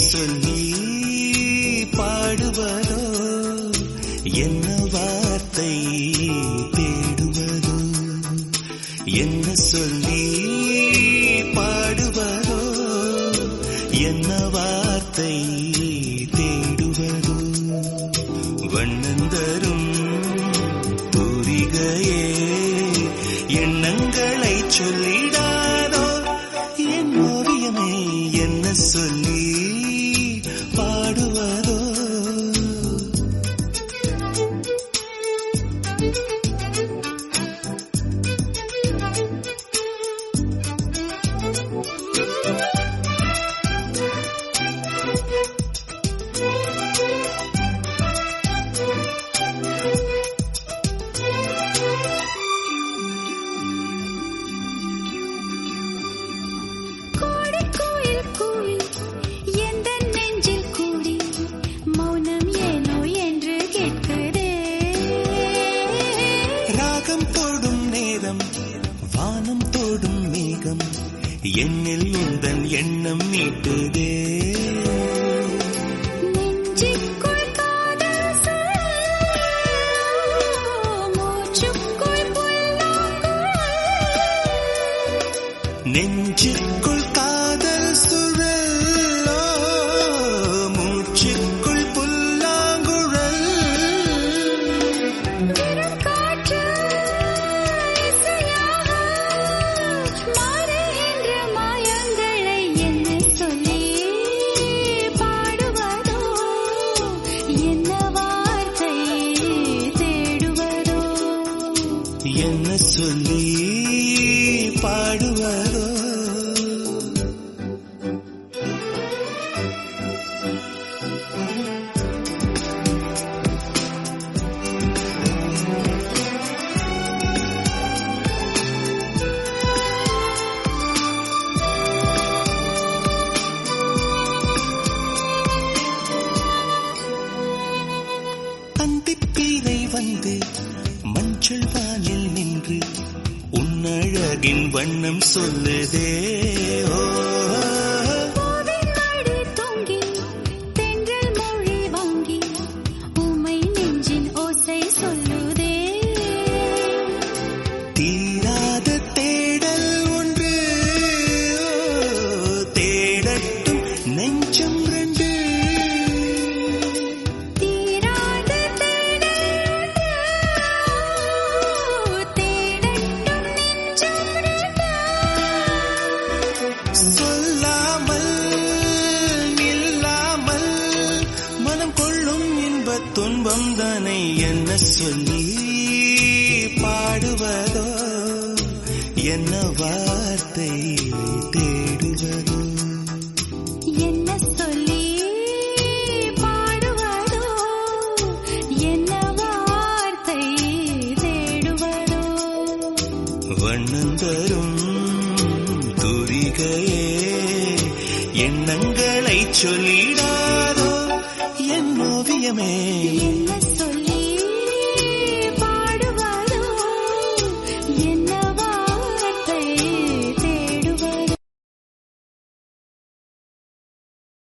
சொல்லி பாடுவதோ என்ன வார்த்தை தேடுவதோ என்ன சொல்லி பாடுவதோ என்ன வார்த்தை தேடுவதோ வண்ணந்தரும் தூரிகையே எண்ணங்களை சொல்லிடாதோ என் ஓவியமே என்ன சொல்லி பாடுவதோ கோடி கோயில் கூடி எந்த நெஞ்சில் கூடி மௌனம் ஏனோ என்று கேட்குதே ராகம் தோடும் நேரம் வானம் தோடும் மேகம் என்னில் உந்தன் எண்ணம் நீட்டுதே நெஞ்சுக்குள் காதல் சொல் மூச்சுக்குள் புல்லாங்குழல் நெஞ்சுக்குள் காதல் சுழலோ மூச்சுக்குள் புல்லாங்குழல் வெறும் காற்று இசையாக மாறுகின்ற மாயங்களை என்ன சொல்லி பாடுவதோ என்ன வார்த்தை தேடுவதோ என்ன சொல்லி பாடுவதோ அந்திப்பீரை வந்து மஞ்சள் வானில் நின்று உன்னழகின் வண்ணம் சொல்லுதே ஓ பூவின் அடி தொங்கி தென்றல் மொழி வாங்கி உமை நெஞ்சின் ஓசை சொல்லுதே தீராத தேடல் ஒன்று ஓ, தேடட்டும் நெஞ்சம் ரெண்டு தீராத தேடல் தேடட்டும் நெஞ்சம் ரெண்டு. சொல்லாமல் நில்லாமல் மனம் கொள்ளும் இன்பத் துன்பம் தானே என்ன சொல்லி பாடுவதோ என்ன வார்த்தை தேடுவதோ என்ன சொல்லி பாடுவதோ என்ன வார்த்தை தேடுவதோ வண்ணந்தரும் துரிகையே எண்ணங்களை சொல்லிடாதோ என் ஓவியமே என்ன சொல்லி